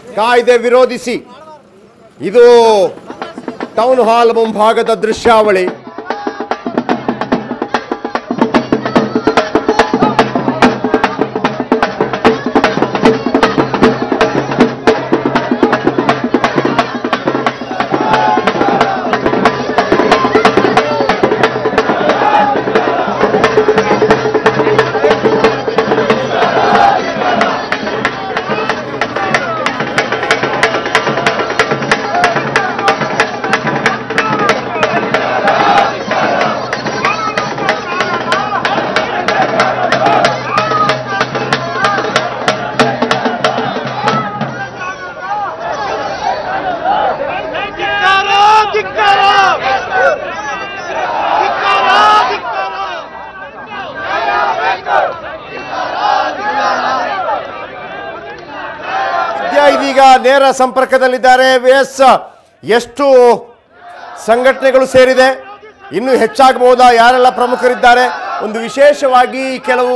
ಕಾಯ್ದೆ ವಿರೋಧಿಸಿ ಇದು ಟೌನ್ ಹಾಲ್ ಮುಂಭಾಗದ ದೃಶ್ಯಾವಳಿ ಸದ್ಯ ಇದೀಗ ನೇರ ಸಂಪರ್ಕದಲ್ಲಿದ್ದಾರೆ ಎಸ್ ಎಷ್ಟು ಸಂಘಟನೆಗಳು ಸೇರಿದೆ ಇನ್ನೂ ಹೆಚ್ಚಾಗಬಹುದಾ ಯಾರೆಲ್ಲ ಪ್ರಮುಖರಿದ್ದಾರೆ ಒಂದು ವಿಶೇಷವಾಗಿ ಕೆಲವು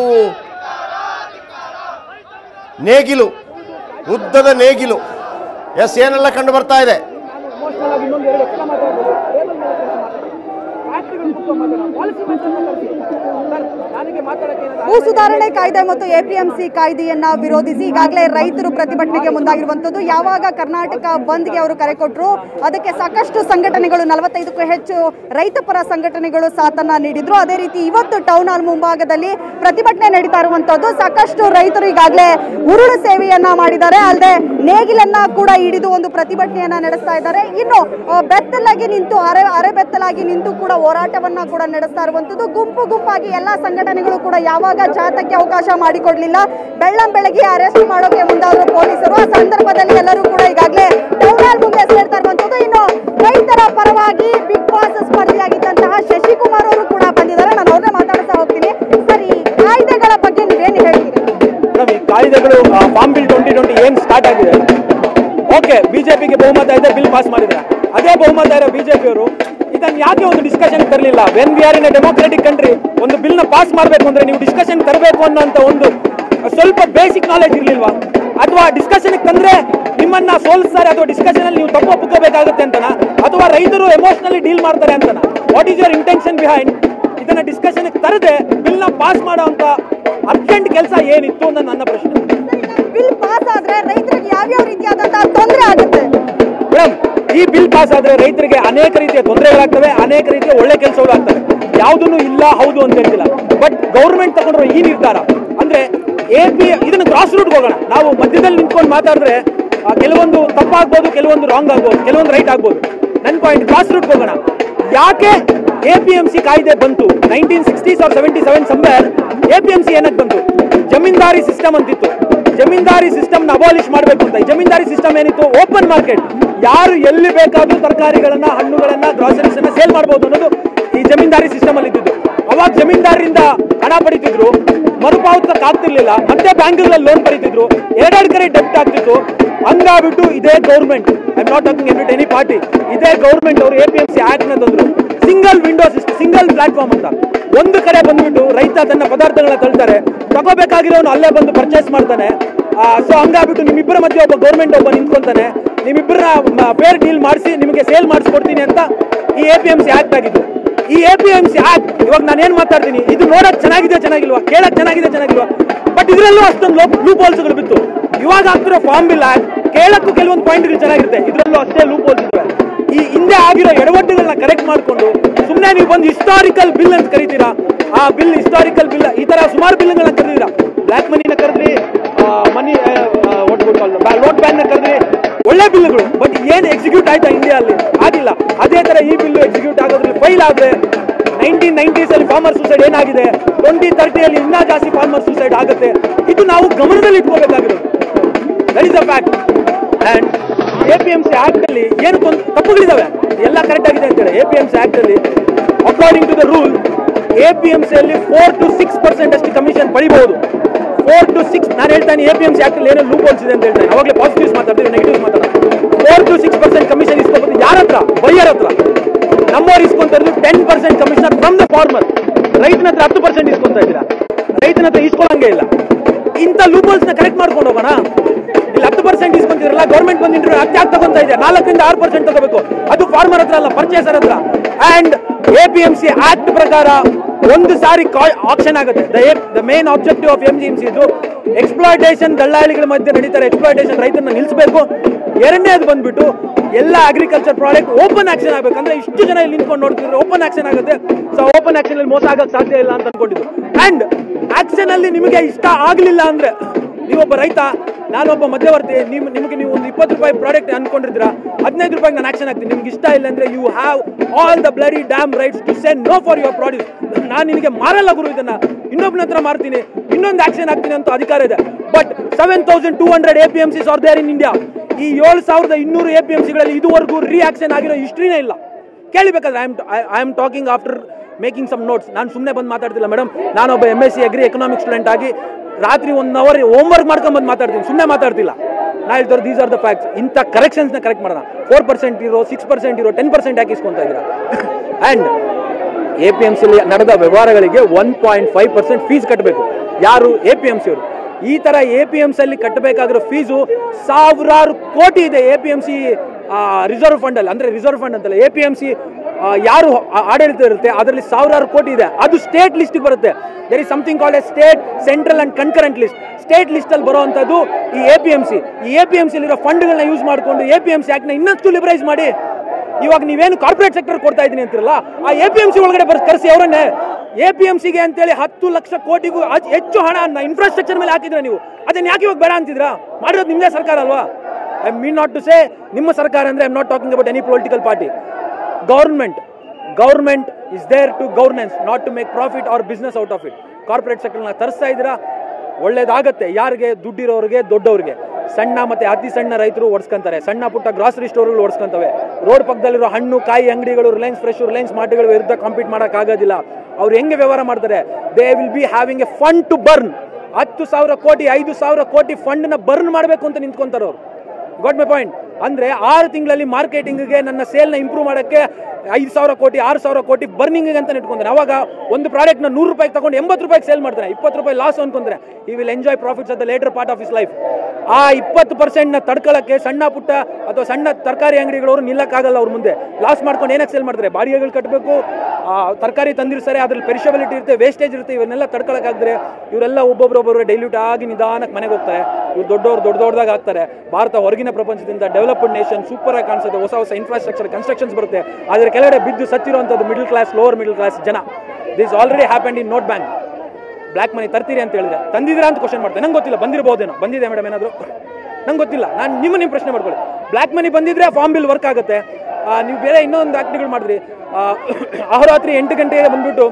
ನೇಗಿಲು ಉದ್ದದ ನೇಗಿಲು ಎಸ್ ಏನೆಲ್ಲ ಕಂಡು ಬರ್ತಾ ಇದೆ ಎಮೋಷನಲ್ ಆಗಿ ಇನ್ನೊಂದು ಎರಡು ಎಕ್ಸ್ಟ್ರಾ ಮಾತಾಡ್ಬೋದು ಟೇಬಲ್ ಮೇಲೆ ಕೆಲಸ ಮಾತಾಡಿ ಫ್ಯಾಕ್ಟ್ರಿಗಳು ಕುತ್ಕೊಂಡು ಮಾತಾಡೋಣ ಪಾಲಿಸಿ ಮೆನ್ಷನ್ ಕಳಿಸಿ ಸರ್ ನನಗೆ ಮಾತಾಡಕ್ಕೆ ಏನಾದ್ರು ಭೂ ಸುಧಾರಣೆ ಕಾಯ್ದೆ ಮತ್ತು ಎಪಿಎಂಸಿ ಕಾಯ್ದೆಯನ್ನ ವಿರೋಧಿಸಿ ಈಗಾಗಲೇ ರೈತರು ಪ್ರತಿಭಟನೆಗೆ ಮುಂದಾಗಿರುವಂತದ್ದು ಯಾವಾಗ ಕರ್ನಾಟಕ ಬಂದ್ಗೆ ಅವರು ಕರೆ ಕೊಟ್ಟರು ಅದಕ್ಕೆ ಸಾಕಷ್ಟು ಸಂಘಟನೆಗಳು ನಲವತ್ತೈದಕ್ಕೂ ಹೆಚ್ಚು ರೈತ ಪರ ಸಂಘಟನೆಗಳು ಸಾಥನ್ನ ನೀಡಿದ್ರು ಅದೇ ರೀತಿ ಇವತ್ತು ಟೌನ್ ಹಾಲ್ ಮುಂಭಾಗದಲ್ಲಿ ಪ್ರತಿಭಟನೆ ನಡೀತಾ ಇರುವಂತದ್ದು ಸಾಕಷ್ಟು ರೈತರು ಈಗಾಗಲೇ ಉರುಳು ಸೇವೆಯನ್ನ ಮಾಡಿದ್ದಾರೆ ಅಲ್ಲದೆ ನೇಗಿಲನ್ನ ಕೂಡ ಹಿಡಿದು ಒಂದು ಪ್ರತಿಭಟನೆಯನ್ನ ನಡೆಸ್ತಾ ಇದ್ದಾರೆ ಇನ್ನು ಆ, ಬೆತ್ತಲಾಗಿ ನಿಂತು ಅರೆ ಅರೆ ಬೆತ್ತಲಾಗಿ ನಿಂತು ಕೂಡ ಹೋರಾಟವನ್ನ ಕೂಡ ನಡೆಸ್ತಾ ಇರುವಂತದ್ದು ಗುಂಪು ಗುಂಪಾಗಿ ಎಲ್ಲಾ ಸಂಘಟನೆಗಳು ಕೂಡ ಯಾವಾಗ ಜಾಥಾಕ್ಕೆ ಅವಕಾಶ ಮಾಡಿಕೊಡ್ಲಿಲ್ಲ ಬೆಳ್ಳಂ ಬೆಳಗ್ಗೆ ಅರೆಸ್ಟ್ ಮಾಡೋಕೆ ಮುಂದಾದ್ರು ಪೊಲೀಸರು ಆ ಸಂದರ್ಭದಲ್ಲಿ ಎಲ್ಲರೂ ಕೂಡ ಈಗಾಗಲೇ ಟೌನ್ ಹಾಲ್ ಮುಂದೆ ಸೇರ್ತಾ ಇರುವಂತದ್ದು ಇನ್ನು ರೈತರ ಪರವಾಗಿ ಬಿಗ್ ಬಾಸ್ ಸ್ಪರ್ಧಿಯಾಗಿದ್ದಂತಹ ಶಶಿಕುಮಾರ್ ಅವರು ಕೂಡ ಬಂದಿದ್ದಾರೆ ನಾನು ಅವ್ರನ್ನ ಮಾತಾಡ್ತಾ ಹೋಗ್ತೀನಿ ಸರ್ ಈ ಕಾಯ್ದೆಗಳ ಬಗ್ಗೆ ನೀವೇನು ಹೇಳ್ತೀರಿ ಮೇಡಮ್ ಈ ಕಾಯ್ದೆಗಳು ಫಾರ್ಮ್ ಬಿಲ್ ಟ್ವೆಂಟಿ ಟ್ವೆಂಟಿ ಏನು ಸ್ಟಾರ್ಟ್ ಆಗಿದೆ ಓಕೆ ಬಿಜೆಪಿಗೆ ಬಹುಮತ ಇದೆ ಬಿಲ್ ಪಾಸ್ ಮಾಡಿದ್ದಾರೆ ಅದೇ ಬಹುಮತ ಇರೋ ಬಿಜೆಪಿಯವರು ಇದನ್ನು ಯಾಕೆ ಒಂದು ಡಿಸ್ಕಷನ್ ತರಲಿಲ್ಲ when we are in a democratic country ಒಂದು ಬಿಲ್ನ ಪಾಸ್ ಮಾಡಬೇಕು ಅಂದ್ರೆ ನೀವು ಡಿಸ್ಕಷನ್ ತರಬೇಕು ಅನ್ನೋಂಥ ಒಂದು ಸ್ವಲ್ಪ ಬೇಸಿಕ್ ನಾಲೆಜ್ ಇರಲಿಲ್ವಾ ಅಥವಾ ಡಿಸ್ಕಷನ್ ತಂದ್ರೆ ನಿಮ್ಮನ್ನ ಸೋಲಿಸ್ತಾರೆ ಅಥವಾ ಡಿಸ್ಕಷನ್ ಅಲ್ಲಿ ನೀವು ತಪ್ಪು ಒಪ್ಕೋಬೇಕಾಗುತ್ತೆ ಅಂತನಾ ಅಥವಾ ರೈತರು ಎಮೋಷನಲಿ ಡೀಲ್ ಮಾಡ್ತಾರೆ ಅಂತನಾ what is your intention behind ಇದನ್ನ ಡಿಸ್ಕಷನ್ ತರದೆ ಬಿಲ್ ನ ಪಾಸ್ ಮಾಡುವಂತ ಅರ್ಜೆಂಟ್ ಕೆಲಸ ಏನಿತ್ತು ಅಂತ ನನ್ನ ಪ್ರಶ್ನೆ ಬಿಲ್ ಪಾಸ್ ಆದ್ರೆ ರೈತರಿಗೆ ಯಾವ್ಯಾವ ರೀತಿಯಾದಂತಹ ತೊಂದರೆ ಆಗುತ್ತೆ ಮೇಡಮ್ ಈ ಬಿಲ್ ಪಾಸ್ ಆದ್ರೆ ರೈತರಿಗೆ ಅನೇಕ ರೀತಿಯ ತೊಂದರೆಗಳಾಗ್ತವೆ ಅನೇಕ ರೀತಿಯ ಒಳ್ಳೆ ಕೆಲಸಗಳು ಆಗ್ತವೆ ಯಾವುದನ್ನು ಇಲ್ಲ ಹೌದು ಅಂತ ಹೇಳ್ತಿಲ್ಲ ಬಟ್ ಗೌರ್ಮೆಂಟ್ ತಗೊಂಡಿರೋ ಈ ನಿರ್ಧಾರ ಅಂದ್ರೆ ಎ ಪಿ ಇದನ್ನ ಕ್ರಾಸ್ ರೂಟ್ ಹೋಗೋಣ ನಾವು ಮಧ್ಯದಲ್ಲಿ ನಿಂತ್ಕೊಂಡು ಮಾತಾಡಿದ್ರೆ ಆ, ಕೆಲವೊಂದು ತಪ್ಪಾಗ್ಬೋದು ಕೆಲವೊಂದು ರಾಂಗ್ ಆಗ್ಬೋದು ಕೆಲವೊಂದು ರೈಟ್ ಆಗ್ಬೋದು ನನ್ನ ಪಾಯಿಂಟ್ ಕ್ರಾಸ್ ರೂಟ್ ಹೋಗೋಣ ಯಾಕೆ ಎ ಪಿ ಎಂ ಸಿ ಕಾಯ್ದೆ ಬಂತು nineteen sixties or seventy seven ಸಂಬರ್ ಎ ಪಿ ಎಂ ಸಿ ಏನಕ್ಕೆ ಬಂತು ಜಮೀನ್ದಾರಿ ಸಿಸ್ಟಮ್ ಅಂತಿತ್ತು ಜಮೀನ್ದಾರಿ ಸಿಸ್ಟಮ್ ನ ಅಬಾಲಿಷ್ ಮಾಡಬೇಕು ಅಂತ ಈ ಜಮೀನ್ದಾರಿ ಸಿಸ್ಟಮ್ ಏನಿತ್ತು ಓಪನ್ ಮಾರ್ಕೆಟ್ ಯಾರು ಎಲ್ಲಿ ಬೇಕಾದ್ರೂ ತರಕಾರಿಗಳನ್ನ ಹಣ್ಣುಗಳನ್ನ ಗ್ರಾಸರೀಸ್ ಅನ್ನ ಸೇಲ್ ಮಾಡಬಹುದು ಅನ್ನೋದು ಈ ಜಮೀನ್ದಾರಿ ಸಿಸ್ಟಮ್ ಅಲ್ಲಿ ಇದ್ದಿದ್ದು ಅವಾಗ ಜಮೀನ್ದಾರರಿಂದ ಹಣ ಪಡಿತಿದ್ರು ಮರುಪಾವತಿಸಕ್ ಆಗ್ತಿರ್ಲಿಲ್ಲ ಮತ್ತೆ ಬ್ಯಾಂಕ್ಗಳಲ್ಲಿ ಲೋನ್ ಪಡಿತಿದ್ರು ಎರಡೆರಡು ಕಡೆ ಡೆಪ್ಟ್ ಆಗ್ತಿತ್ತು ಹಂಗಾಗ್ಬಿಟ್ಟು ಇದೇ government I not talking about any party ಇದೇ ಗೌರ್ಮೆಂಟ್ ಅವರು A P M C act ನ ತಂದ್ರು ಸಿಂಗಲ್ ವಿಂಡೋ ಸಿಂಗಲ್ ಪ್ಲಾಟ್ಫಾರ್ಮ್ ಅಂತ ಒಂದು ಕಡೆ ಬಂದ್ಬಿಟ್ಟು ರೈತ ತನ್ನ ಪದಾರ್ಥಗಳನ್ನ ತಳ್ತಾರೆ ತಗೋಬೇಕಾಗಿರೋನು ಅಲ್ಲೇ ಬಂದು ಪರ್ಚೇಸ್ ಮಾಡ್ತಾನೆ ಸೊ ಹಂಗಾಗ್ಬಿಟ್ಟು ನಿಮ್ಮಿಬ್ಬರ ಮಧ್ಯೆ ಒಬ್ಬ ಗೌರ್ಮೆಂಟ್ ಒಬ್ಬ ನಿಂತ್ಕೊಂತಾನೆ ನಿಮ್ಮಿಬ್ಬರನ್ನ ಫೇರ್ ಡೀಲ್ ಮಾಡಿಸಿ ನಿಮಗೆ ಸೇಲ್ ಮಾಡಿಸ್ಕೊಡ್ತೀನಿ ಅಂತ ಈ A P M C act ಆಗಿದ್ದು ಈ A P M C act ಇವಾಗ ನಾನು ಏನ್ ಮಾತಾಡ್ತೀನಿ ಇದು ನೋಡಕ್ ಚೆನ್ನಾಗಿದೆ ಚೆನ್ನಾಗಿಲ್ವಾ ಕೇಳಕ್ ಚೆನ್ನಾಗಿದೆ ಚೆನ್ನಾಗಿಲ್ವಾ ಬಟ್ ಇದರಲ್ಲೂ ಅಷ್ಟೊಂದು ಲೂಪ್ ಹೋಲ್ಸ್ಗಳು ಬಿತ್ತು ಇವಾಗ ಆಗ್ತಿರೋ ಫಾರ್ಮ್ ಬಿಲ್ ಆಕ್ಟ್ ಕೇಳಕ್ಕೂ ಕೆಲವೊಂದು ಪಾಯಿಂಟ್ಗಳು ಚೆನ್ನಾಗಿರುತ್ತೆ ಇದರಲ್ಲೂ ಅಷ್ಟೇ ಲೂಪ್ ಹೋಲ್ಸ್ ಇವೆ ಈ ಹಿಂದೆ ಆಗಿರೋ ಎಡವಟ್ಟುಗಳನ್ನ ಕರೆಕ್ಟ್ ಮಾಡ್ಕೊಂಡು ಸುಮ್ಮನೆ ನೀವು ಬಂದು ಹಿಸ್ಟಾರಿಕಲ್ ಬಿಲ್ ಅಂತ ಕರಿತೀರಾ ಆ ಬಿಲ್ ಹಿಸ್ಟಾರಿಕಲ್ ಬಿಲ್ ಈ ತರ ಸುಮಾರು ಬಿಲ್ಗಳನ್ನ ಕರೆದಿರಾ ಬ್ಲಾಕ್ ಮನಿನ ಕರೆದ್ರಿ ಮನಿ ನೋಟ್ ಬ್ಯಾನ್ ಕರೆದ್ರಿ ಒಳ್ಳೆ ಬಿಲ್ಗಳು ಬಟ್ ಏನ್ ಎಕ್ಸಿಕ್ಯೂಟ್ ಆಯ್ತಾ ಇಂಡಿಯಾ ಅಲ್ಲಿ ಆಗಿಲ್ಲ ಅದೇ ತರ ಈ ಬಿಲ್ ಎಕ್ಸಿಕ್ಯೂಟ್ ಆಗೋದ್ರಲ್ಲಿ ಫೈಲ್ ಆದ್ರೆ ನೈನ್ಟೀನ್ ನೈನ್ಟೀಸ್ ಅಲ್ಲಿ ಫಾರ್ಮರ್ ಸೂಸೈಡ್ ಏನಾಗಿದೆ ಟ್ವೆಂಟಿ ತರ್ಟಿಯಲ್ಲಿ ಇನ್ನೂ ಜಾಸ್ತಿ ಫಾರ್ಮರ್ ಸೂಸೈಡ್ ಆಗುತ್ತೆ ಇದು ನಾವು ಗಮನದಲ್ಲಿ ಇಟ್ಕೋಬೇಕಾಗಿರೋದು that is a fact and A P M C act ಅಲ್ಲಿ ಏನು ತೊಂದ್- ತಪ್ಪುಗಳಿದಾವೆ ಎಲ್ಲ ಕರೆಕ್ಟ್ ಆಗಿದೆ ಅಂತೇಳಿ A P M C act ಅಲ್ಲಿ according to the rule A P M C ಅಲ್ಲಿ ಫೋರ್ ಟು ಸಿಕ್ಸ್ ಪರ್ಸೆಂಟ್ ಅಷ್ಟು ಕಮಿಷನ್ ಪಡಿಬಹುದು ಫೋರ್ ಟು ಸಿಕ್ಸ್ ನಾನು ಹೇಳ್ತಾನೆ A P M C act ಅಲ್ಲಿ ಏನೋ ಲೂಪ್ ಹೋಲ್ಸ್ ಇದೆ ಅಂತ ಹೇಳ್ತಾನೆ ಅವಾಗಲೇ ಪಾಸಿಟಿವ್ಸ್ ಮಾತಾಡ್ತೀವಿ ನೆಗೆಟಿವ್ಸ್ ಮಾತಾಡ್ತೀವಿ four to six percent commission ಇಸ್ಕೊಬೋದು ಯಾರ ಹತ್ರ ಬೈಯರ್ ಹತ್ರ ನಮ್ಮವ್ರು ಇಸ್ಕೊಂತ ಇರೋದು ten percent commission from the farmer ರೈತನ ಹತ್ರ ಹತ್ತು ಪರ್ಸೆಂಟ್ ಇಸ್ಕೊಂತ ಇದ್ದೀರಾ ರೈತನ ಹತ್ರ ಇಸ್ಕೊಳ್ಳಂಗೆ ಇಲ್ಲ ಇಂಥ ಲೂಪಲ್ಸ್ ನ ಕರೆಕ್ಟ್ ಮಾಡ್ಕೊಂಡು ಹೋಗೋಣ ಇಲ್ಲಿ ಹತ್ತು ಪರ್ಸೆಂಟ್ ಇಸ್ಕೊಂತಿರಲ್ಲ ಗೌರ್ಮೆಂಟ್ ಬಂದು ಇಂಟರ್ವ್ಯೂ ಹತ್ಯಾಕ್ ತಗೊಂತ ಇದೆ ನಾಲ್ಕರಿಂದ ಆರು ಪರ್ಸೆಂಟ್ ತಗೋಬೇಕು ಅದು ಫಾರ್ಮರ್ ಹತ್ರ ಅಲ್ಲ ಪರ್ಚೇಸರ್ ಹತ್ರ and A P M C act ಪ್ರಕಾರ ಒಂದು ಸಾರಿ ಆಕ್ಷನ್ ಆಗುತ್ತೆ the main objective of M G M C ಇದು ಎಕ್ಸ್ಪ್ಲಾಯ್ಟೇಷನ್ ದಳ್ಳಾಳಿಗಳ ಮಧ್ಯೆ ನಡೀತಾರೆ ಎಕ್ಸ್ಪ್ಲಾಯ್ಟೇಷನ್ ರೈತರನ್ನ ನಿಲ್ಲಿಸಬೇಕು ಎರಡನೇದು ಬಂದ್ಬಿಟ್ಟು ಎಲ್ಲ ಅಗ್ರಿಕಲ್ಚರ್ ಪ್ರಾಡಕ್ಟ್ ಓಪನ್ ಆಕ್ಷನ್ ಆಗಬೇಕು ಅಂದ್ರೆ ಇಷ್ಟು ಜನ ಇಲ್ಲಿ ನಿಂತ್ಕೊಂಡು ನೋಡ್ತಿದ್ರೆ ಓಪನ್ ಆಕ್ಷನ್ ಆಗುತ್ತೆ ಸೊ ಓಪನ್ ಆಕ್ಷನ್ ಅಲ್ಲಿ ಮೋಸ ಆಗಕ್ಕೆ ಸಾಧ್ಯ ಇಲ್ಲ ಅಂತ ಅನ್ಕೊಂಡಿದ್ದು ಅಂಡ್ ಆಕ್ಷನ್ ಅಲ್ಲಿ ನಿಮಗೆ ಇಷ್ಟ ಆಗ್ಲಿಲ್ಲ ಅಂದ್ರೆ ನೀವೊಬ್ಬ ರೈತ ನಾನೊಬ್ಬ ಮಧ್ಯವರ್ತಿ ನಿಮ್ ನಿಮಗೆ ನೀವು ಒಂದು ಇಪ್ಪತ್ತು ರೂಪಾಯಿ ಪ್ರಾಡಕ್ಟ್ ಅನ್ಕೊಂಡಿದ್ದೀರಾ ಹದಿನೈದು ರೂಪಾಯಿಗೆ ನಾನು ಆಕ್ಷನ್ ಆಗ್ತೀನಿ ನಿಮ್ಗೆ ಇಷ್ಟ ಇಲ್ಲ ಅಂದ್ರೆ you have all the bloody damn rights to say no for your produce ನಾನು ನಿನಗೆ ಮಾರಲ್ಲ ಗುರು ಇದನ್ನ ಇನ್ನೊಬ್ಬನ ಹತ್ರ ಮಾರ್ತೀನಿ ಇನ್ನೊಂದು ಆಕ್ಷನ್ ಆಗ್ತೀನಿ ಅಂತ ಅಧಿಕಾರ ಇದೆ but seven thousand two hundred A P M Cs are there in India ಈ ಏಳು ಸಾವಿರದ ಇನ್ನೂರು ಎ ಪಿ ಎಂ ಸಿಗಳಲ್ಲಿ ಇದುವರೆಗೂ ರಿಯಾಕ್ಷನ್ ಆಗಿರೋ ಹಿಸ್ಟ್ರಿನೇ ಇಲ್ಲ ಕೇಳಿಬೇಕಾದ್ರೆ I am I am talking after making some notes ನಾನು ಸುಮ್ಮನೆ ಬಂದು ಮಾತಾಡ್ತಿಲ್ಲ ಮೇಡಮ್ ನಾನೊಬ್ಬ M S C agri economic student ಆಗಿ ರಾತ್ರಿ ಒನ್ ಅವರ್ ಹೋಮ್ ವರ್ಕ್ ಮಾಡ್ಕೊಂಡು ಬಂದು ಮಾತಾಡ್ತೀನಿ ಸುಮ್ಮನೆ ಮಾತಾಡ್ತಿಲ್ಲ ನಾ ಹೇಳ್ತಾರೆ ದೀಸ್ ಆರ್ ದ ಫ್ಯಾಕ್ಟ್ಸ್ ಇಂಥ ಕರೆಕ್ಷನ್ಸ್ನ ಕರೆಕ್ಟ್ ಮಾಡೋಣ ಫೋರ್ ಪರ್ಸೆಂಟ್ ಇರೋ ಸಿಕ್ಸ್ ಪರ್ಸೆಂಟ್ ಇರೋ ಟೆನ್ ಪರ್ಸೆಂಟ್ ಯಾಕೆ ಇಸ್ಕೊಂತ ಇದ್ದೀರಾ ಆ್ಯಂಡ್ ಎ ಪಿ ಎಂ ಸಿಲಿ ನಡೆದ ವ್ಯವಹಾರಗಳಿಗೆ one point five percent fees ಕಟ್ಟಬೇಕು ಯಾರು ಎ ಪಿ ಎಂ ಸಿ ಅವರು ಈ ತರ ಎ ಪಿ ಎಂ ಅಲ್ಲಿ ಕಟ್ಟಬೇಕಾಗಿರೋ ಫೀಸು ಸಾವಿರಾರು ಕೋಟಿ ಇದೆ A P M C reserve fund ಅಲ್ಲಿ ಅಂದ್ರೆ ರಿಸರ್ವ್ ಫಂಡ್ ಅಂತಲ್ಲ ಎ ಪಿ ಎಂ ಸಿ ಯಾರು ಆ- ಆಡಳಿತ ಇರುತ್ತೆ ಅದರಲ್ಲಿ ಸಾವಿರಾರು ಕೋಟಿ ಇದೆ ಅದು ಸ್ಟೇಟ್ ಲಿಸ್ಟ್ ಬರುತ್ತೆ there is something call a state central and concurrent list state list ಅಲ್ಲಿ ಬರುವಂತದ್ದು ಈ ಎ ಪಿ ಎಂ ಸಿ ಈ ಎ ಪಿ ಎಂ ಸಿ ಇರೋ ಫಂಡ್ಗಳನ್ನ ಯೂಸ್ ಮಾಡಿಕೊಂಡು ಎ ಪಿ ಎಂ ಸಿ ಆಕ್ಟ್ನ ಇನ್ನಷ್ಟು ಲಿಬರೈಸ್ ಮಾಡಿ ಇವಾಗ ನೀವೇನು ಕಾರ್ಪೊರೇಟ್ ಸೆಕ್ಟರ್ ಕೊಡ್ತಾ ಇದೀನಿ ಅಂತಿರಲ್ಲ ಆ ಎ ಪಿ ಎಂ ಸಿ ಒಳಗಡೆ ಬರ್ಸ್ ಕರೆಸಿ ಅವರನ್ನೇ ಎ ಪಿ ಎಂ ಸಿಗೆ ಅಂತೇಳಿ ಹತ್ತು ಲಕ್ಷ ಕೋಟಿಗೂ ಅಚ್- ಹೆಚ್ಚು ಹಣ ಇನ್ಫ್ರಾಸ್ಟ್ರಕ್ಚರ್ ಮೇಲೆ ಹಾಕಿದ್ರೆ ನೀವು ಅದನ್ನ ಯಾಕೆ ಇವಾಗ ಬೇಡ ಅಂತಿದ್ರಾ ಮಾಡಿರೋದು ನಿಮ್ಮದೇ ಸರ್ಕಾರ ಅಲ್ವಾ I mean not to say ನಿಮ್ಮ ಸರ್ಕಾರ ಅಂದ್ರೆ I am not talking about any political party government government is there to governance not to make profit or business out of it corporate ಸೆಕ್ಟರ್ನ ತರಿಸ್ತಾ ಇದ್ದೀರಾ ಒಳ್ಳೇದಾಗತ್ತೆ ಯಾರಿಗೆ ದುಡ್ಡಿರೋರಿಗೆ ದೊಡ್ಡವ್ರಿಗೆ ಸಣ್ಣ ಮತ್ತೆ ಅತಿ ಸಣ್ಣ ರೈತರು ಓಡಿಸ್ಕೊಂತಾರೆ ಸಣ್ಣ ಪುಟ್ಟ ಗ್ರಾಸರಿ ಸ್ಟೋರ್ಗಳು ಓಡಿಸ್ಕೊಂತವೆ ರೋಡ್ ಪಕ್ಕದಲ್ಲಿರೋ ಹಣ್ಣು ಕಾಯಿ ಅಂಗಡಿಗಳು ರಿಲಯನ್ಸ್ ಫ್ರೆಶ್ ರಿಲಯನ್ಸ್ ಮಾರ್ಟ್ಗಳ ವಿರುದ್ಧ ಕಾಂಪೀಟ್ ಮಾಡೋಕ್ಕಾಗೋದಿಲ್ಲ ಅವ್ರು ಹೆಂಗೆ ವ್ಯವಹಾರ ಮಾಡ್ತಾರೆ they will be having a fund to burn ಹತ್ತು ಸಾವಿರ ಕೋಟಿ ಐದು ಸಾವಿರ ಕೋಟಿ ಫಂಡ್ನ ಬರ್ನ್ ಮಾಡಬೇಕು ಅಂತ ನಿಂತ್ಕೊಂತಾರೆ ಅವರು ಗಾಟ್ ಮೈ ಪಾಯಿಂಟ್ ಅಂದ್ರೆ ಆರು ತಿಂಗಳಲ್ಲಿ ಮಾರ್ಕೆಟಿಂಗ್ಗೆ ನನ್ನ ಸೇಲ್ನ ಇಂಪ್ರೂವ್ ಮಾಡೋಕ್ಕೆ ಐದು ಸಾವಿರ ಕೋಟಿ ಆರು ಸಾವಿರ ಕೋಟಿ ಬರ್ನಿಂಗ್ ಅಂತ ಇಟ್ಕೊಂತಾನೆ ಅವಾಗ ಒಂದು ಪ್ರಾಡಕ್ಟ್ನ ನೂರು ರೂಪಾಯಿಗೆ ತಗೊಂಡು ಎಂಬತ್ತು ರೂಪಾಯಿಗೆ ಸೇಲ್ ಮಾಡ್ತಾನೆ ಇಪ್ಪತ್ತು ರೂಪಾಯಿ ಲಾಸ್ ಅನ್ಕೊಂತಾರೆ he will enjoy profits at the later part of his life ಆ ಇಪ್ಪತ್ತು ಪರ್ಸೆಂಟ್ನ ತಡ್ಕೊಳ್ಳೋಕ್ಕೆ ಸಣ್ಣ ಪುಟ್ಟ ಅಥವಾ ಸಣ್ಣ ತರಕಾರಿ ಅಂಗಡಿಗಳವರು ನಿಲ್ಲಕ್ಕಾಗಲ್ಲ ಅವ್ರ ಮುಂದೆ ಲಾಸ್ ಮಾಡ್ಕೊಂಡು ಏನಕ್ಕೆ ಸೇಲ್ ಮಾಡ್ತಾರೆ ಬಾಡಿಗೆಗಳು ಕಟ್ಟಬೇಕು ತರಕಾರಿ ತಂದಿರ್ತಾರೆ ಅದ್ರಲ್ಲಿ ಪೆರಿಷಬಿಲಿಟಿ ಇರುತ್ತೆ ವೇಸ್ಟೇಜ್ ಇರುತ್ತೆ ಇವನ್ನೆಲ್ಲ ತಡ್ಕೊಳಕ್ಕಾಗ್ರೆ ಇವರೆಲ್ಲ ಒಬ್ಬೊಬ್ಬರೊಬ್ಬರು ಡೈಲ್ಯೂಟ್ ಆಗಿ ನಿಧಾನಕ್ಕೆ ಮನೆಗೆ ಹೋಗ್ತಾರೆ ಇವ್ರು ದೊಡ್ಡವ್ರು ದೊಡ್ಡ ದೊಡ್ಡದಾಗ ಆಗ್ತಾರೆ ಭಾರತ ಹೊರಗಿನ ಪ್ರಪಂಚದಿಂದ ಡೆವಲಪ್ಡ್ ನೇಷನ್ ಸೂಪರ್ ಆಗಿ ಕಾಣಿಸುತ್ತೆ ಹೊಸ ಹೊಸ ಇನ್ಫ್ರಾಸ್ಟ್ರಕ್ಚರ್ ಕನ್ಸ್ಟ್ರಕ್ಷನ್ಸ್ ಬರುತ್ತೆ ಆದರೆ ಕೆಳಗಡೆ ಬಿದ್ದು ಸತ್ತಿರುವಂಥದ್ದು middle class lower middle class ಜನ this already happened in note ban black money ತರ್ತೀರಿ ಅಂತ ಹೇಳಿದ್ರೆ ತಂದಿದ್ದೀರಾ ಅಂತ ಕ್ವಶನ್ ಮಾಡ್ತಾರೆ ನಂಗೆ ಗೊತ್ತಿಲ್ಲ ಬಂದಿರಬಹುದೇನೋ ಬಂದಿದೆ ಮೇಡಮ್ ಏನಾದರೂ ನಂಗೆ ಗೊತ್ತಿಲ್ಲ ನಾನು ನಿಮ್ಮ ನಿಮ್ಮ ಪ್ರಶ್ನೆ ಮಾಡ್ಕೊಳ್ಳಿ ಬ್ಲ್ಯಾಕ್ ಮನಿ ಬಂದಿದ್ರೆ ಫಾರ್ಮ್ ಬಿಲ್ ವರ್ಕ್ ಆಗುತ್ತೆ ಆ, ನೀವು ಬೇರೆ ಇನ್ನೊಂದು ಆಕ್ಟಿಗಳು ಮಾಡಿದ್ರಿ ಆ, ಅಹೋರಾತ್ರಿ ಎಂಟು ಗಂಟೆಗೆ ಬಂದ್ಬಿಟ್ಟು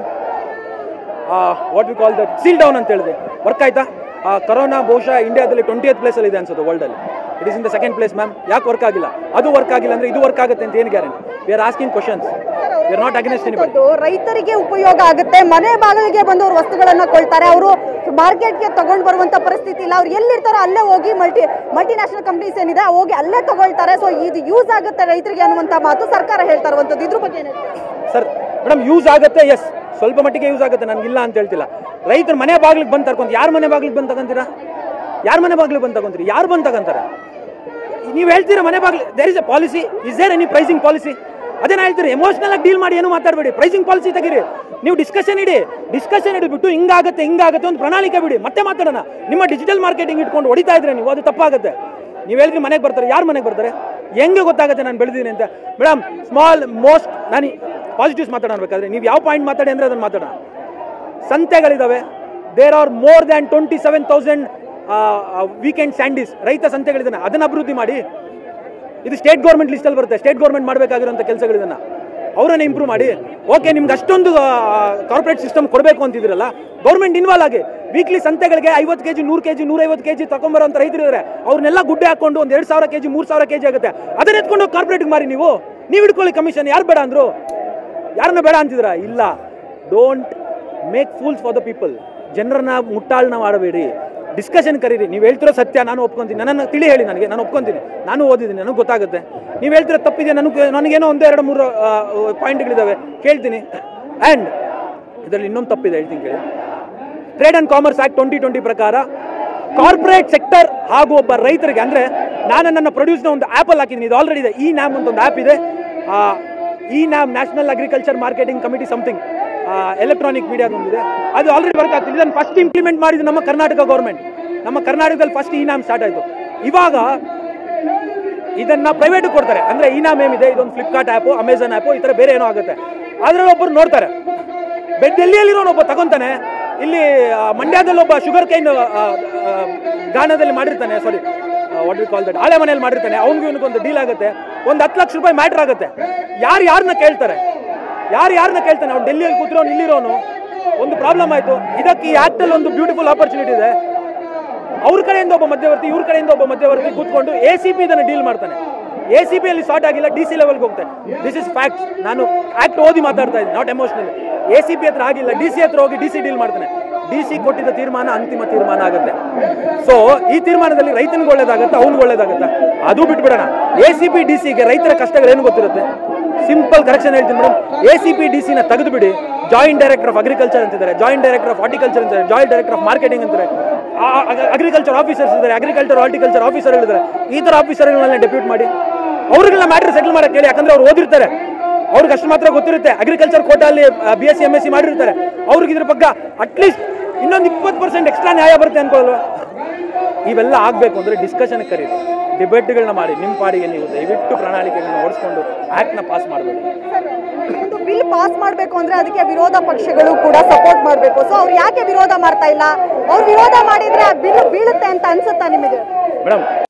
what we call that seal down ಅಂತ ಹೇಳಿದೆ ವರ್ಕ್ ಆಯ್ತಾ ಆ, ಕರೋನಾ ಬಹುಶಃ ಇಂಡಿಯಾದಲ್ಲಿ ಟ್ವೆಂಟಿ ಏತ್ ಪ್ಲೇಸಲ್ಲಿ ಇದೆ ಅನ್ಸುತ್ತೆ ವರ್ಲ್ಡಲ್ಲಿ it is in the second place ma'am ಯಾಕೆ ವರ್ಕ್ ಆಗಿಲ್ಲ ಅದು ವರ್ಕ್ ಆಗಿಲ್ಲ ಅಂದ್ರೆ ಇದು ವರ್ಕ್ ಆಗುತ್ತೆ ಅಂತ ಏನು guarantee we are asking questions we are not against anybody ಅದು ರೈತರಿಗೆ ಉಪಯೋಗ ಆಗುತ್ತೆ ಮನೆ ಬಾಗಿಲಿಗೆ ಬಂದು ಅವ್ರು ವಸ್ತುಗಳನ್ನ ಕೊಳ್ತಾರೆ ಅವರು ಮಾರ್ಕೆಟ್ಗೆ ತಗೊಂಡ್ ಬರುವಂತ ಪರಿಸ್ಥಿತಿ ಇಲ್ಲ ಅವ್ರು ಎಲ್ಲಿರ್ತಾರೋ ಅಲ್ಲೇ ಹೋಗಿ ಮಲ್ಟಿ ಮಲ್ಟಿ ನ್ಯಾಷನಲ್ ಕಂಪ್ನೀಸ್ ಏನಿದೆ ಹೋಗಿ ಅಲ್ಲೇ ತಗೊಳ್ತಾರೆ ಸೊ ಇದು ಯೂಸ್ ಆಗುತ್ತೆ ರೈತರಿಗೆ ಅನ್ನುವಂತ ಮಾತು ಸರ್ಕಾರ ಹೇಳ್ತಾ ಇರುವಂತದ್ದು ಇದ್ರ ಬಗ್ಗೆ ಏನ್ ಹೇಳ್ತೀರಾ? ಸರ್ ಮೇಡಮ್ ಯೂಸ್ ಆಗುತ್ತೆ ಎಸ್ ಸ್ವಲ್ಪ ಮಟ್ಟಿಗೆ ಯೂಸ್ ಆಗುತ್ತೆ ನನಗೆ ಇಲ್ಲ ಅಂತ ಹೇಳ್ತಿಲ್ಲ ರೈತರು ಮನೆ ಬಾಗಿಲಿಗೆ ಬಂದು ತರ್ಕೊಂತ ಯಾರ ಮನೆ ಬಾಗಿಲಿಗೆ ಬಂದು ತಗೊಂತೀರಾ ಯಾರ ಮನೆ ಬಾಗಿಲಿಗೆ ಬಂದು ತಗೊಂತೀರಿ ಯಾರು ಬಂದು ತಗೊಂತಾರೆ ನೀವು ಹೇಳ್ತೀರಾ ಮನೆ ಬಾಗಿಲು there is a policy is there any pricing policy ಅದೇ ನಾ ಹೇಳ್ತೀರಿ ಎಮೋಷನಲ್ ಆಗಿ ಡೀಲ್ ಮಾಡಿ ಏನು ಮಾತಾಡಬೇಡಿ ಪ್ರೈಸಿಂಗ್ ಪಾಲಿಸಿ ತೆಗೀರಿ ನೀವು ಡಿಸ್ಕಷನ್ ಇಡಿ ಡಿಸ್ಕಷನ್ ಇಟ್ಬಿಟ್ಟು ಹಿಂಗಾಗುತ್ತೆ ಹಿಂಗಾಗುತ್ತೆ ಒಂದು ಪ್ರಣಾಳಿಕೆ ಬಿಡಿ ಮತ್ತೆ ಮಾತಾಡೋಣ ನಿಮ್ಮ ಡಿಜಿಟಲ್ ಮಾರ್ಕೆಟಿಂಗ್ ಇಟ್ಕೊಂಡು ಹೊಡಿತಾ ಇದ್ರೆ ನೀವು ಅದು ತಪ್ಪಾಗುತ್ತೆ ನೀವು ಹೇಳಿದ್ರಿ ಮನೆಗೆ ಬರ್ತಾರೆ ಯಾರು ಮನೆಗೆ ಬರ್ತಾರೆ ಹೆಂಗೆ ಗೊತ್ತಾಗುತ್ತೆ ನಾನು ಬೆಳೆದಿದ್ದೀನಿ ಅಂತ ಮೇಡಮ್ ಸ್ಮಾಲ್ ಮೋಸ್ಟ್ ನಾನು ಪಾಸಿಟಿವ್ಸ್ ಮಾತಾಡಬೇಕಾದ್ರೆ ನೀವು ಯಾವ ಪಾಯಿಂಟ್ ಮಾತಾಡಿ ಅಂದರೆ ಅದನ್ನು ಮಾತಾಡೋಣ ಸಂತೆಗಳಿದಾವೆ there are more than twenty seven thousand weekend Sundays ರೈತ ಸಂತೆಗಳಿದ್ದಾನೆ ಅದನ್ನ ಅಭಿವೃದ್ಧಿ ಮಾಡಿ ಇದು ಸ್ಟೇಟ್ ಗೌರ್ಮೆಂಟ್ ಲಿಸ್ಟಲ್ಲಿ ಬರುತ್ತೆ ಸ್ಟೇಟ್ ಗೌರ್ಮೆಂಟ್ ಮಾಡಬೇಕಾಗಿರುವಂಥ ಕೆಲಸಗಳಿದನ್ನ ಅವರನ್ನ ಇಂಪ್ರೂವ್ ಮಾಡಿ ಓಕೆ ನಿಮ್ಗೆ ಅಷ್ಟೊಂದು ಕಾರ್ಪೊರೇಟ್ ಸಿಸ್ಟಮ್ ಕೊಡಬೇಕು ಅಂತಿದ್ರಲ್ಲ ಗೌರ್ಮೆಂಟ್ ಇನ್ವಾಲ್ವ್ ಆಗಿ ವೀಕ್ಲಿ ಸಂತೆಗಳಿಗೆ ಐವತ್ತು ಕೆಜಿ ನೂರು ಕೆಜಿ ನೂರೈವತ್ತು ಕೆಜಿ ತಗೊಂಬರೋಂಥ ರೈತರಿದ್ದಾರೆ ಅವ್ರನ್ನೆಲ್ಲ ಗುಡ್ಡೆ ಹಾಕೊಂಡು ಒಂದು ಎರಡು ಸಾವಿರ ಕೆಜಿ ಮೂರು ಸಾವಿರ ಕೆಜಿ ಆಗುತ್ತೆ ಅದನ್ನ ಎತ್ಕೊಂಡು ಕಾರ್ಪೊರೇಟ್ಗೆ ಮಾರಿ ನೀವು ನೀವು ಹಿಡ್ಕೊಳ್ಳಿ ಕಮಿಷನ್ ಯಾರು ಬೇಡ ಅಂದ್ರು ಯಾರನ್ನ ಬೇಡ ಅಂತಿದ್ರ ಇಲ್ಲ don't make fools for the people ಜನರನ್ನ ಮುಟ್ಟಾಳನ್ನ ಮಾಡಬೇಡಿ ಡಿಸ್ಕಷನ್ ಕರೀರಿ ನೀವು ಹೇಳ್ತಿರೋ ಸತ್ಯ ನಾನು ಒಪ್ಕೊಂತೀನಿ ನನ್ನ ತಿಳಿ ಹೇಳಿ ನನಗೆ ನಾನು ಒಪ್ಕೊಂತೀನಿ ನಾನು ಓದಿದ್ದೀನಿ ನನಗೆ ಗೊತ್ತಾಗುತ್ತೆ ನೀವು ಹೇಳ್ತಿರೋ ತಪ್ಪಿದೆ ನನಗೆ ನನಗೇನೋ ಒಂದು ಎರಡು ಮೂರು ಪಾಯಿಂಟ್ಗಳಿದ್ದಾವೆ ಕೇಳ್ತೀನಿ ಆ್ಯಂಡ್ ಇದರಲ್ಲಿ ಇನ್ನೊಂದು ತಪ್ಪಿದೆ ಹೇಳ್ತೀನಿ ಕೇಳಿ trade and commerce act twenty twenty ಪ್ರಕಾರ ಕಾರ್ಪೊರೇಟ್ ಸೆಕ್ಟರ್ ಹಾಗೂ ಒಬ್ಬ ರೈತರಿಗೆ ಅಂದ್ರೆ ನಾನು ನನ್ನ ಪ್ರೊಡ್ಯೂಸ್ನ ಒಂದು ಆ್ಯಪಲ್ಲಿ ಹಾಕಿದ್ದೀನಿ ಇದು ಆಲ್ರೆಡಿ ಇದೆ ಈ ನ್ಯಾಮ್ ಅಂತ ಒಂದು ಆ್ಯಪ್ ಇದೆ ಆ, ಈ NAM national agriculture marketing committee something electronic ಮೀಡಿಯಾದೊಂದಿದೆ ಅದು ಆಲ್ರೆಡಿ ವರ್ಕ್ ಆಗ್ತಿದೆ ಇದನ್ನು ಫಸ್ಟ್ ಇಂಪ್ಲಿಮೆಂಟ್ ಮಾಡಿದ್ದು ನಮ್ಮ ಕರ್ನಾಟಕ ಗೌರ್ಮೆಂಟ್ ನಮ್ಮ ಕರ್ನಾಟಕದಲ್ಲಿ ಫಸ್ಟ್ ಈ ನ್ಯಾಮ್ ಸ್ಟಾರ್ಟ್ ಆಯಿತು ಇವಾಗ ಇದನ್ನ ಪ್ರೈವೇಟ್ ಕೊಡ್ತಾರೆ ಅಂದ್ರೆ ಈ ನಾಮ್ ಏನಿದೆ ಇದೊಂದು ಫ್ಲಿಪ್ಕಾರ್ಟ್ ಆ್ಯಪು ಅಮೆಝಾನ್ ಆ್ಯಪು ಈ ಥರ ಬೇರೆ ಏನೋ ಆಗುತ್ತೆ ಅದ್ರಲ್ಲಿ ಒಬ್ಬರು ನೋಡ್ತಾರೆ ಬೆ- ಡೆಲ್ಲಿಯಲ್ಲಿರೋನು ಒಬ್ಬ ತಗೊಂತಾನೆ ಇಲ್ಲಿ ಆ, ಮಂಡ್ಯದಲ್ಲಿ ಒಬ್ಬ ಶುಗರ್ ಕೈನ್ ಗಾಣದಲ್ಲಿ ಮಾಡಿರ್ತಾನೆ sorry what you call that ಹಳೆ ಮನೆಯಲ್ಲಿ ಮಾಡಿರ್ತಾನೆ ಅವ್ನಿಗೆ ಇವನಿಗೊಂದು ಡೀಲ್ ಆಗುತ್ತೆ ಒಂದು ಹತ್ತು ಲಕ್ಷ ರೂಪಾಯಿ ಮ್ಯಾಟ್ರ್ ಆಗುತ್ತೆ ಯಾರು ಯಾರನ್ನ ಕೇಳ್ತಾರೆ ಯಾರು ಯಾರನ್ನ ಕೇಳ್ತಾನೆ ಅವ್ನು ಡೆಲ್ಲಿಯಲ್ಲಿ ಕೂತಿರೋನು ಇಲ್ಲಿರೋನು ಒಂದು ಪ್ರಾಬ್ಲಮ್ ಆಯಿತು ಇದಕ್ಕೆ ಈ ಆ್ಯಕ್ಟಲ್ಲಿ ಒಂದು ಬ್ಯೂಟಿಫುಲ್ ಆಪರ್ಚುನಿಟಿ ಇದೆ ಅವ್ರ ಕಡೆಯಿಂದ ಒಬ್ಬ ಮಧ್ಯವರ್ತಿ ಇವ್ರ ಕಡೆಯಿಂದ ಒಬ್ಬ ಮಧ್ಯವರ್ತಿ ಕೂತ್ಕೊಂಡು ಎ ಸಿ ಪಿ ಇದನ್ನು ಡೀಲ್ ಮಾಡ್ತಾನೆ ಎ ಸಿ ಪಿ ಅಲ್ಲಿ ಸಾರ್ಟ್ ಆಗಿಲ್ಲ ಡಿ ಸಿ ಲೆವೆಲ್ಗೆ ಹೋಗುತ್ತೆ ದಿಸ್ ಇಸ್ ಫ್ಯಾಕ್ಟ್ ನಾನು ಆಕ್ಟ್ ಓದಿ ಮಾತಾಡ್ತಾ ಇದ್ದೀನಿ not emotional A C P ಹತ್ರ ಆಗಿಲ್ಲ ಡಿ ಸಿ ಹತ್ರ ಹೋಗಿ ಡಿ ಸಿ ಡೀಲ್ ಮಾಡ್ತಾನೆ ಡಿ ಸಿ ಕೊಟ್ಟಿದ್ದ ತೀರ್ಮಾನ ಅಂತಿಮ ತೀರ್ಮಾನ ಆಗುತ್ತೆ ಸೊ ಈ ತೀರ್ಮಾನದಲ್ಲಿ ರೈತನಿಗೆ ಒಳ್ಳೇದಾಗುತ್ತೆ ಅವ್ನಿಗೆ ಒಳ್ಳೇದಾಗುತ್ತೆ ಅದು ಬಿಟ್ಬಿಡೋಣ ಎ ಸಿ ಪಿ ಡಿ ಸಿಗೆ ರೈತರ ಕಷ್ಟಗಳು ಏನು ಗೊತ್ತಿರುತ್ತೆ ಸಿಂಪಲ್ ಕರೆಕ್ಷನ್ ಹೇಳ್ತೀನಿ madam A C P D ಸಿನ ತೆಗೆದು ಬಿಡಿ ಜಾಯಿಂಟ್ ಡೈರೆಕ್ಟರ್ ಆಫ್ ಅಗ್ರಿಕಲ್ಚರ್ ಅಂತಿದ್ದಾರೆ ಜಾಯಿಂಟ್ ಡೈರೆಕ್ಟರ್ ಆಫ್ ಹಾರ್ಟಿಕಲ್ಚರ್ ಅಂತಾರೆ ಜಾಯಿಂಟ್ ಡೈರೆಕ್ಟರ್ ಆಫ್ ಮಾರ್ಕೆಟಿಂಗ್ ಅಂತಾರೆ ಅಗ್ರಿಕಲ್ಚರ್ ಆಫೀಸರ್ಸ್ ಇದ್ದಾರೆ ಅಗ್ರಿಕಲ್ಚರ್ ಹಾರ್ಟಿಕಲ್ಚರ್ ಆಫೀಸರ್ ಇದ್ದಾರೆ ಈ ಥರ ಆಫೀಸರ್ಗಳನ್ನ ಡೆಪ್ಯೂಟ್ ಮಾಡಿ ಅವ್ರಿಗೆಲ್ಲ ಮ್ಯಾಟ್ರ್ ಸೆಟಲ್ ಮಾಡಕ್ಕೆ ಹೇಳಿ ಯಾಕಂದ್ರೆ ಅವ್ರು ಓದಿರ್ತಾರೆ ಅವ್ರಿಗೆ ಅಷ್ಟು ಮಾತ್ರ ಗೊತ್ತಿರುತ್ತೆ ಅಗ್ರಿಕಲ್ಚರ್ ಕೋಟಲ್ಲಿ B S C M S C ಮಾಡಿರ್ತಾರೆ ಅವ್ರಿಗೆ ಇದ್ರ ಬಗ್ಗೆ ಅಟ್ಲೀಸ್ಟ್ ಇನ್ನೊಂದು ಇಪ್ಪತ್ತು ಪರ್ಸೆಂಟ್ ಎಕ್ಸ್ಟ್ರಾ ನ್ಯಾಯ ಬರುತ್ತೆ ಅನ್ಕೋಲ್ವಾ ಇವೆಲ್ಲ ಆಗಬೇಕು ಅಂದರೆ ಡಿಸ್ಕಷನ್ ಕರೀರಿ ಡಿಬೇಟ್ಗಳನ್ನ ಮಾಡಿ ನಿಮ್ಮ ಪಾಡಿಗೆ ನೀವು ದಯವಿಟ್ಟು ಪ್ರಣಾಳಿಕೆಗಳನ್ನ ಓಡಿಸ್ಕೊಂಡು ಆ್ಯಕ್ಟ್ನ ಪಾಸ್ ಮಾಡಬೇಕು ಒಂದು ಬಿಲ್ ಪಾಸ್ ಮಾಡಬೇಕು ಅಂದ್ರೆ ಅದಕ್ಕೆ ವಿರೋಧ ಪಕ್ಷಗಳು ಕೂಡ ಸಪೋರ್ಟ್ ಮಾಡಬೇಕು ಸೊ ಅವ್ರು ಯಾಕೆ ವಿರೋಧ ಮಾಡ್ತಾ ಇಲ್ಲ ಅವ್ರು ವಿರೋಧ ಮಾಡಿದ್ರೆ ಆ ಬಿಲ್ ಬೀಳುತ್ತೆ ಅಂತ ಅನ್ಸುತ್ತಾ ನಿಮಗೆ ಮೇಡಮ್